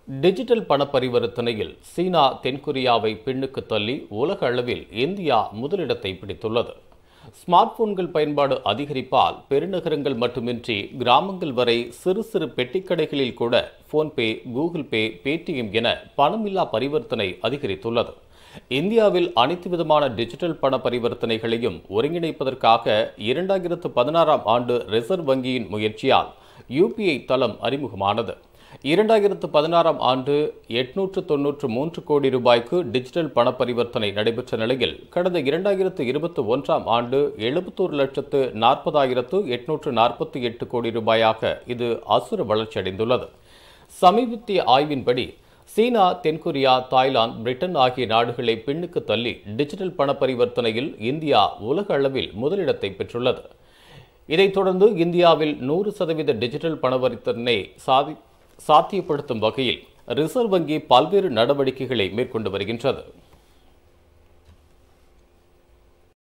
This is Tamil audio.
டிஜிட்டல் பண பரிவர்த்தனையில் சீனா தென்கொரியாவை பின்னுக்கு தள்ளி உலக அளவில் இந்தியா முதலிடத்தை பிடித்துள்ளது ஸ்மார்ட் போன்கள் பயன்பாடு அதிகரிப்பால் பெருநகரங்கள் மட்டுமின்றி கிராமங்கள் வரை சிறு சிறு பெட்டிக்கடைகளில் கூட போன்பே கூகுள் பே பேடிஎம் என பணமில்லா பரிவர்த்தனை அதிகரித்துள்ளது இந்தியாவில் அனைத்து விதமான டிஜிட்டல் பண பரிவர்த்தனைகளையும் ஒருங்கிணைப்பதற்காக இரண்டாயிரத்து பதினாறாம் ஆண்டு ரிசர்வ் வங்கியின் முயற்சியால் யூபிஐ தளம் அறிமுகமானது இரண்டாயிரத்து பதினாறாம் ஆண்டு எட்நூற்று தொன்னூற்று மூன்று கோடி ரூபாய்க்கு டிஜிட்டல் பண பரிவர்த்தனை நடைபெற்ற நிலையில் கடந்த இரண்டாயிரத்து இருபத்தி ஒன்றாம் ஆண்டு எழுபத்தோரு லட்சத்து நாற்பதாயிரத்து எட்நூற்று நாற்பத்தி எட்டு கோடி ரூபாயாக இது அசுர வளர்ச்சியடைந்துள்ளது சமீபத்திய ஆய்வின்படி சீனா தென்கொரியா தாய்லாந்து பிரிட்டன் ஆகிய நாடுகளை பின்னுக்கு தள்ளி டிஜிட்டல் பண பரிவர்த்தனையில் இந்தியா உலக அளவில் முதலிடத்தை பெற்றுள்ளது இதைத் தொடர்ந்து இந்தியாவில் நூறு சதவீத டிஜிட்டல் பணவரித்தனை சாதி சாத்தியப்படுத்தும் வகையில் ரிசர்வ் வங்கி பல்வேறு நடவடிக்கைகளை மேற்கொண்டு வருகின்றது